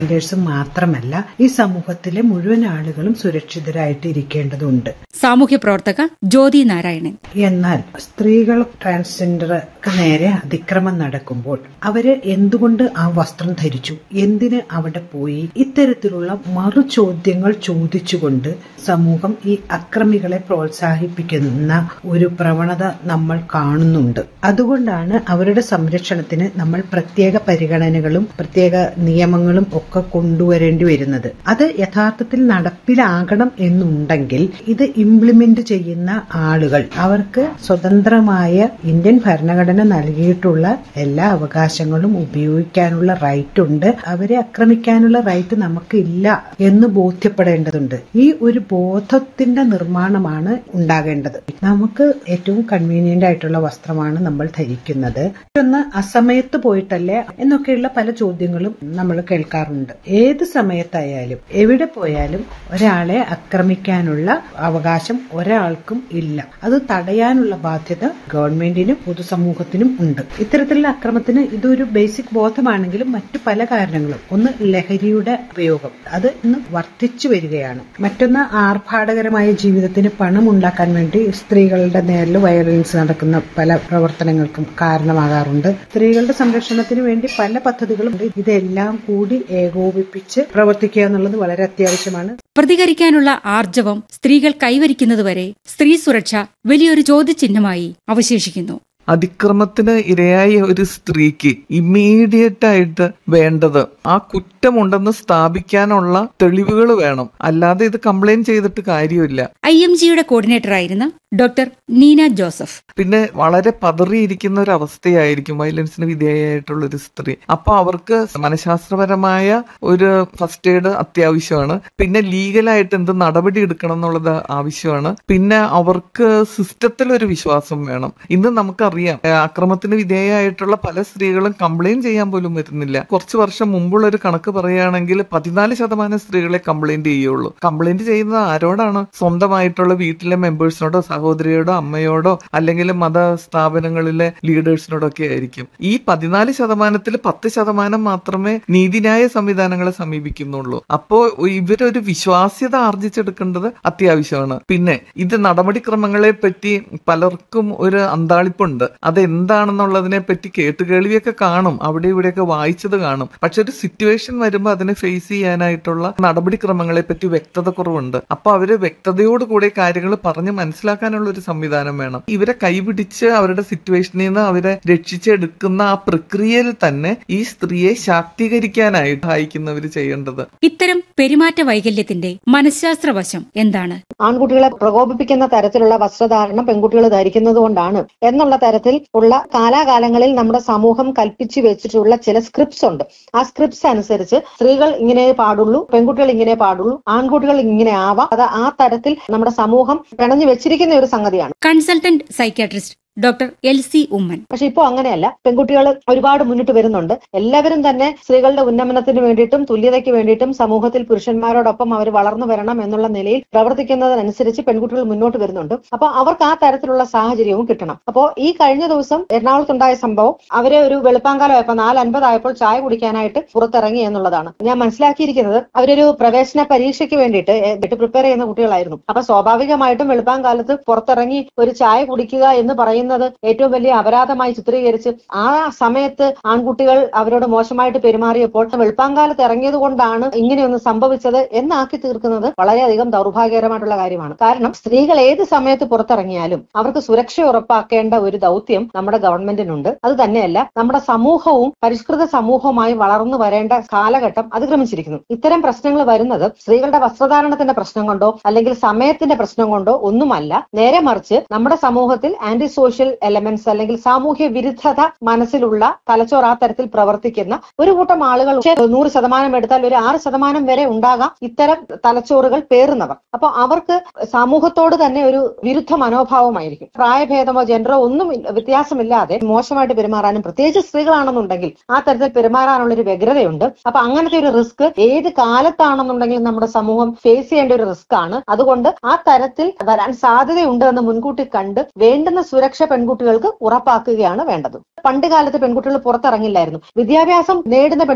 ലീഡേഴ്സും മാത്രമല്ല ഈ സമൂഹത്തിലെ മുഴുവൻ ആളുകളും സുരക്ഷിതരായിട്ട് ഇരിക്കേണ്ടതുണ്ട് സാമൂഹ്യ പ്രവർത്തക ജ്യോതി നാരായണൻ എന്നാൽ സ്ത്രീകൾ ട്രാൻസ്ജെൻഡർക്ക് നേരെ അതിക്രമം നടക്കുമ്പോൾ അവര് എന്തുകൊണ്ട് ആ വസ്ത്രം ധരിച്ചു എന്തിന് അവിടെ പോയി ഇത്തരത്തിലുള്ള മറു ചോദ്യങ്ങൾ ചോദിച്ചുകൊണ്ട് സമൂഹം ഈ അക്രമികളെ പ്രോത്സാഹിപ്പിക്കുന്ന ഒരു പ്രവണത നമ്മൾ കാണുന്നുണ്ട് അതുകൊണ്ടാണ് അവരുടെ സംരക്ഷണത്തിന് നമ്മൾ പ്രത്യേക പരിഗണനകളും പ്രത്യേക നിയമങ്ങളും ഒക്കെ കൊണ്ടുവരേണ്ടി വരുന്നത് അത് യഥാർത്ഥത്തിൽ നടപ്പിലാകണം എന്നുണ്ടെങ്കിൽ ഇത് ഇംപ്ലിമെന്റ് ചെയ്യുന്ന ആളുകൾ അവർക്ക് സ്വതന്ത്രമായ ഇന്ത്യൻ ഭരണഘടന നൽകിയിട്ടുള്ള എല്ലാ അവകാശങ്ങളും ഉപയോഗിക്കാനുള്ള റൈറ്റ് ഉണ്ട് അവരെ ആക്രമിക്കാനുള്ള റൈറ്റ് നമുക്ക് ഇല്ല എന്ന് ബോധ്യപ്പെടേണ്ടതുണ്ട് ഈ ഒരു ബോധത്തിന്റെ നിർമ്മാണമാണ് ഉണ്ടാകേണ്ടത് നമുക്ക് ഏറ്റവും കൺവീനിയന്റ് ആയിട്ടുള്ള വസ്ത്രമാണ് നമ്മൾ ധരിക്കുന്നത് ഒന്ന് അസമയത്ത് പോയിട്ടല്ലേ എന്നൊക്കെയുള്ള പല ചോദ്യങ്ങളും നമ്മൾ കേൾക്കാറുണ്ട് ഏത് സമയത്തായാലും എവിടെ പോയാലും ഒരാളെ ആക്രമിക്കാനുള്ള അവകാശം ഒരാൾക്കും ഇല്ല അത് തടയാനുള്ള ബാധ്യത ഗവൺമെന്റിനും പൊതുസമൂഹത്തിനും ഉണ്ട് ഇത്തരത്തിലുള്ള അക്രമത്തിന് ഇതൊരു ബേസിക് ബോധമാണെങ്കിലും മറ്റു പല കാരണങ്ങളും ഒന്ന് ലഹരിയുടെ ഉപയോഗം അത് ഇന്ന് വർദ്ധിച്ചു വരികയാണ് മറ്റൊന്ന് ആർഭാടകരമായ ജീവിതത്തിന് പണം ഉണ്ടാക്കാൻ വേണ്ടി സ്ത്രീകളുടെ നേരിൽ വയലൻസ് നടക്കുന്ന പല പ്രവർത്തനങ്ങൾക്കും കാരണമാകാറുണ്ട് സ്ത്രീകളുടെ സംരക്ഷണത്തിന് വേണ്ടി പല പദ്ധതികളുണ്ട് ഇതെല്ലാം കൂടി ഏകോപിപ്പിച്ച് പ്രവർത്തിക്കുക എന്നുള്ളത് വളരെ അത്യാവശ്യമാണ് പ്രതികരിക്കാനുള്ള ആർജവം സ്ത്രീകൾ കൈവരിക്കുന്നതുവരെ സ്ത്രീ സുരക്ഷ വലിയൊരു ചോദ്യചിഹ്നമായി അവശേഷിക്കുന്നു അതിക്രമത്തിന് ഇരയായ ഒരു സ്ത്രീക്ക് ഇമ്മീഡിയറ്റ് ആയിട്ട് വേണ്ടത് ആ കുറ്റമുണ്ടെന്ന് സ്ഥാപിക്കാനുള്ള തെളിവുകൾ വേണം അല്ലാതെ ഇത് കംപ്ലൈന്റ് ചെയ്തിട്ട് കാര്യമില്ല ഐ എം ജിയുടെ കോർഡിനേറ്ററായിരുന്ന ഡോക്ടർ നീന ജോസഫ് പിന്നെ വളരെ പതറിയിരിക്കുന്ന ഒരു അവസ്ഥയായിരിക്കും വയലൻസിന് വിധേയമായിട്ടുള്ള ഒരു സ്ത്രീ അപ്പൊ അവർക്ക് മനഃശാസ്ത്രപരമായ ഒരു ഫസ്റ്റ് എയ്ഡ് അത്യാവശ്യമാണ് പിന്നെ ലീഗലായിട്ട് എന്ത് നടപടി എടുക്കണം എന്നുള്ളത് ആവശ്യമാണ് പിന്നെ അവർക്ക് സിസ്റ്റത്തിൽ ഒരു വിശ്വാസം വേണം ഇന്ന് നമുക്കറിയാം ഏഹ് അക്രമത്തിന് വിധേയമായിട്ടുള്ള പല സ്ത്രീകളും കംപ്ലൈന്റ് ചെയ്യാൻ പോലും വരുന്നില്ല കുറച്ച് വർഷം മുമ്പുള്ള ഒരു കണക്ക് പറയുകയാണെങ്കിൽ പതിനാല് ശതമാനം സ്ത്രീകളെ കംപ്ലൈന്റ് ചെയ്യുള്ളൂ കംപ്ലൈന്റ് ചെയ്യുന്നത് ആരോടാണ് സ്വന്തമായിട്ടുള്ള വീട്ടിലെ മെമ്പേഴ്സിനോടോ സഹോദരിയോടോ അമ്മയോടോ അല്ലെങ്കിൽ മത സ്ഥാപനങ്ങളിലെ ലീഡേഴ്സിനോടോ ഒക്കെ ആയിരിക്കും ഈ പതിനാല് ശതമാനത്തിൽ പത്ത് ശതമാനം മാത്രമേ നീതിന്യായ സംവിധാനങ്ങളെ സമീപിക്കുന്നുള്ളൂ അപ്പോ ഇവരൊരു വിശ്വാസ്യത ആർജിച്ചെടുക്കേണ്ടത് അത്യാവശ്യമാണ് പിന്നെ ഇത് നടപടിക്രമങ്ങളെ പറ്റി പലർക്കും ഒരു അന്താളിപ്പുണ്ട് അതെന്താണെന്നുള്ളതിനെ പറ്റി കേട്ടുകേൾവിയൊക്കെ കാണും അവിടെ ഇവിടെയൊക്കെ വായിച്ചത് കാണും പക്ഷെ ഒരു സിറ്റുവേഷൻ വരുമ്പോൾ അതിനെ ഫേസ് ചെയ്യാനായിട്ടുള്ള നടപടിക്രമങ്ങളെ പറ്റി വ്യക്തത കുറവുണ്ട് അപ്പൊ അവര് വ്യക്തതയോടുകൂടി കാര്യങ്ങൾ പറഞ്ഞ് മനസ്സിലാക്കാനുള്ള ഒരു സംവിധാനം വേണം ഇവരെ കൈപിടിച്ച് അവരുടെ സിറ്റുവേഷനിൽ നിന്ന് അവരെ രക്ഷിച്ചെടുക്കുന്ന ആ പ്രക്രിയയിൽ തന്നെ ഈ സ്ത്രീയെ ശാക്തീകരിക്കാനായിട്ട് സഹായിക്കുന്നവർ ചെയ്യേണ്ടത് ഇത്തരം പെരുമാറ്റ വൈകല്യത്തിന്റെ മനഃശാസ്ത്രവശം എന്താണ് ആൺകുട്ടികളെ പ്രകോപിപ്പിക്കുന്ന തരത്തിലുള്ള വസ്ത്രധാരണം പെൺകുട്ടികൾ ധരിക്കുന്നത് കൊണ്ടാണ് എന്നുള്ള തരത്തിൽ ഉള്ള കാലാകാലങ്ങളിൽ നമ്മുടെ സമൂഹം കൽപ്പിച്ചു വെച്ചിട്ടുള്ള ചില സ്ക്രിപ്റ്റ്സ് ഉണ്ട് ആ സ്ക്രിപ്റ്റ്സ് അനുസരിച്ച് സ്ത്രീകൾ ഇങ്ങനെ പാടുള്ളൂ പെൺകുട്ടികൾ ഇങ്ങനെ പാടുള്ളൂ ആൺകുട്ടികൾ ഇങ്ങനെ ആവാം അത് ആ തരത്തിൽ നമ്മുടെ സമൂഹം പിണഞ്ഞു വെച്ചിരിക്കുന്ന ഒരു സംഗതിയാണ് consultant psychiatrist doctor L C Oommen പക്ഷെ ഇപ്പോൾ അങ്ങനെയല്ല പെൺകുട്ടികൾ ഒരുപാട് മുന്നിട്ട് വരുന്നുണ്ട് എല്ലാവരും തന്നെ സ്ത്രീകളുടെ ഉന്നമനത്തിന് വേണ്ടിയിട്ടും തുല്യതയ്ക്ക് വേണ്ടിയിട്ടും സമൂഹത്തിൽ പുരുഷന്മാരോടൊപ്പം അവർ വളർന്നു വരണം എന്നുള്ള നിലയിൽ പ്രവർത്തിക്കുന്നതിനനുസരിച്ച് പെൺകുട്ടികൾ മുന്നോട്ട് വരുന്നുണ്ട് അപ്പൊ അവർക്ക് ആ തരത്തിലുള്ള സാഹചര്യവും കിട്ടണം അപ്പോ ഈ കഴിഞ്ഞ ദിവസം എറണാകുളത്തുണ്ടായ സംഭവം അവരെ ഒരു വെളുപ്പാങ്കാലമായപ്പോൾ നാല് അൻപതായപ്പോൾ ചായ കുടിക്കാനായിട്ട് പുറത്തിറങ്ങി എന്നുള്ളതാണ് ഞാൻ മനസ്സിലാക്കിയിരിക്കുന്നത് അവരൊരു പ്രവേശന പരീക്ഷയ്ക്ക് വേണ്ടിയിട്ട് എട്ട് പ്രിപ്പയർ ചെയ്യുന്ന കുട്ടികളായിരുന്നു അപ്പൊ സ്വാഭാവികമായിട്ടും വെളുപ്പാങ്കാലത്ത് പുറത്തിറങ്ങി ഒരു ചായ കുടിക്കുക എന്ന് പറയുന്നത് ഏറ്റവും വലിയ അപരാധമായി ചിത്രീകരിച്ച് ആ സമയത്ത് ആൺകുട്ടികൾ അവരോട് മോശമായിട്ട് പെരുമാറിയപ്പോൾ വെളുപ്പാങ്കാലത്ത് ഇറങ്ങിയത് കൊണ്ടാണ് ഇങ്ങനെയൊന്ന് സംഭവിച്ചത് എന്നാക്കി തീർക്കുന്നത് വളരെയധികം ദൗർഭാഗ്യകരമായിട്ടുള്ള കാര്യമാണ് കാരണം സ്ത്രീകൾ ഏത് സമയത്ത് പുറത്തിറങ്ങിയാലും അവർക്ക് സുരക്ഷ ഉറപ്പാക്കേണ്ട ഒരു ദൗത്യം നമ്മുടെ ഗവൺമെന്റിനുണ്ട് അത് തന്നെയല്ല നമ്മുടെ സമൂഹവും പരിഷ്കൃത സമൂഹവുമായി വളർന്നു വരേണ്ട കാലഘട്ടം അതിക്രമിച്ചിരിക്കുന്നു ഇത്തരം പ്രശ്നങ്ങൾ വരുന്നത് സ്ത്രീകളുടെ വസ്ത്രധാരണത്തിന്റെ പ്രശ്നം കൊണ്ടോ അല്ലെങ്കിൽ സമയത്തിന്റെ പ്രശ്നം കൊണ്ടോ ഒന്നുമല്ല നേരെ മറിച്ച് നമ്മുടെ സമൂഹത്തിൽ ആന്റി സോഷ്യൽ എലമെന്റ്സ് അല്ലെങ്കിൽ സാമൂഹ്യ വിരുദ്ധത മനസ്സിലുള്ള തലച്ചോർ ആ തരത്തിൽ പ്രവർത്തിക്കുന്ന ഒരു കൂട്ടം ആളുകൾ നൂറ് ശതമാനം എടുത്താൽ ഒരു ആറ് ശതമാനം വരെ ഉണ്ടാകാം ഇത്തരം തലച്ചോറുകൾ പേറുന്നവർ അപ്പൊ അവർക്ക് സമൂഹത്തോട് തന്നെ ഒരു വിരുദ്ധ മനോഭാവമായിരിക്കും പ്രായഭേദമോ ജെൻഡറോ ഒന്നും ഇല്ല- വ്യത്യാസമില്ലാതെ മോശമായിട്ട് പെരുമാറാനും പ്രത്യേകിച്ച് സ്ത്രീകളാണെന്നുണ്ടെങ്കിൽ ആ തരത്തിൽ പെരുമാറാനുള്ള ഒരു വ്യഗ്രതയുണ്ട് അപ്പൊ അങ്ങനത്തെ ഒരു റിസ്ക് ഏത് കാലത്താണെന്നുണ്ടെങ്കിലും നമ്മുടെ സമൂഹം ഫേസ് ചെയ്യേണ്ട ഒരു റിസ്ക് ആണ് അതുകൊണ്ട് ആ തരത്തിൽ വരാൻ സാധ്യതയുണ്ട് എന്ന് മുൻകൂട്ടി കണ്ട് വേണ്ടുന്ന സുരക്ഷ പെൺകുട്ടികൾക്ക് ഉറപ്പാക്കുകയാണ് വേണ്ടത് പണ്ട് കാലത്ത് പെൺകുട്ടികൾ പുറത്തിറങ്ങില്ലായിരുന്നു വിദ്യാഭ്യാസം നേടുന്ന പെൺ